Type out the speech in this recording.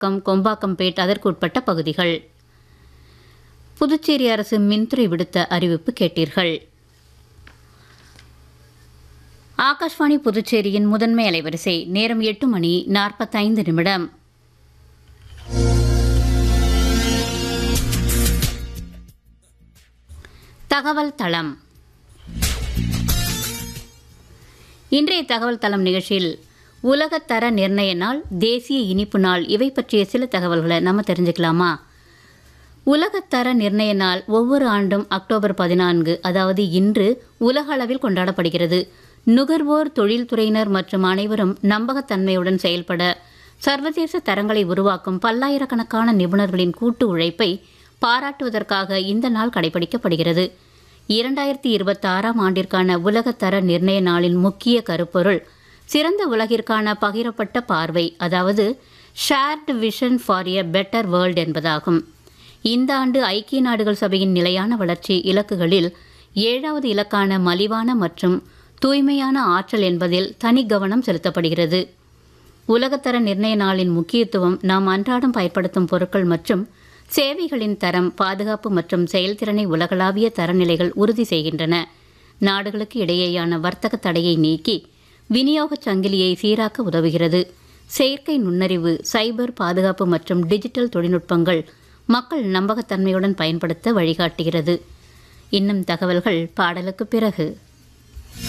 come கொம்பாக்கம்பேட் அதற்குட்பட்ட பகுதிகள் புதுச்சேரி அரசு மின்துறை விடுத்த அறிவிப்பு கேட்டீர்கள் ஆகாஷ்வாணி புதுச்சேரியின் முதன்மை அலைவரிசை நேரம் எட்டு மணி நாற்பத்தைந்து நிமிடம் தகவல் தளம் இன்றைய தகவல் தளம் நிகழ்ச்சியில் உலகத்தர நிர்ணய நாள் தேசிய இனிப்பு நாள் இவை பற்றிய சில தகவல்களை நம்ம தெரிஞ்சுக்கலாமா உலகத்தர நிர்ணய நாள் ஒவ்வொரு ஆண்டும் அக்டோபர் பதினான்கு அதாவது இன்று உலக அளவில் கொண்டாடப்படுகிறது நுகர்வோர் தொழில்துறையினர் மற்றும் அனைவரும் நம்பகத்தன்மையுடன் செயல்பட சர்வதேச தரங்களை உருவாக்கும் பல்லாயிரக்கணக்கான நிபுணர்களின் கூட்டு உழைப்பை பாராட்டுவதற்காக இந்த நாள் கடைபிடிக்கப்படுகிறது இரண்டாயிரத்தி இருபத்தி ஆறாம் ஆண்டிற்கான உலகத்தர நிர்ணய நாளின் முக்கிய கருப்பொருள் சிறந்த உலகிற்கான பகிரப்பட்ட பார்வை அதாவது shared vision for a better world என்பதாகும் இந்த ஆண்டு ஐக்கிய நாடுகள் சபையின் நிலையான வளர்ச்சி இலக்குகளில் ஏழாவது இலக்கான மலிவான மற்றும் தூய்மையான ஆற்றல் என்பதில் தனி கவனம் செலுத்தப்படுகிறது உலகத்தர நிர்ணய நாளின் முக்கியத்துவம் நாம் அன்றாடம் பயன்படுத்தும் பொருட்கள் மற்றும் சேவைகளின் தரம் பாதுகாப்பு மற்றும் செயல்திறனை உலகளாவிய தரநிலைகள் உறுதி செய்கின்றன நாடுகளுக்கு இடையேயான வர்த்தக தடையை நீக்கி விநியோகச் சங்கிலியை சீராக்க உதவுகிறது செயற்கை நுண்ணறிவு சைபர் பாதுகாப்பு மற்றும் டிஜிட்டல் தொழில்நுட்பங்கள் மக்கள் நம்பகத்தன்மையுடன் பயன்படுத்த வழிகாட்டுகிறது இன்னும் தகவல்கள் பாடலுக்கு பிறகு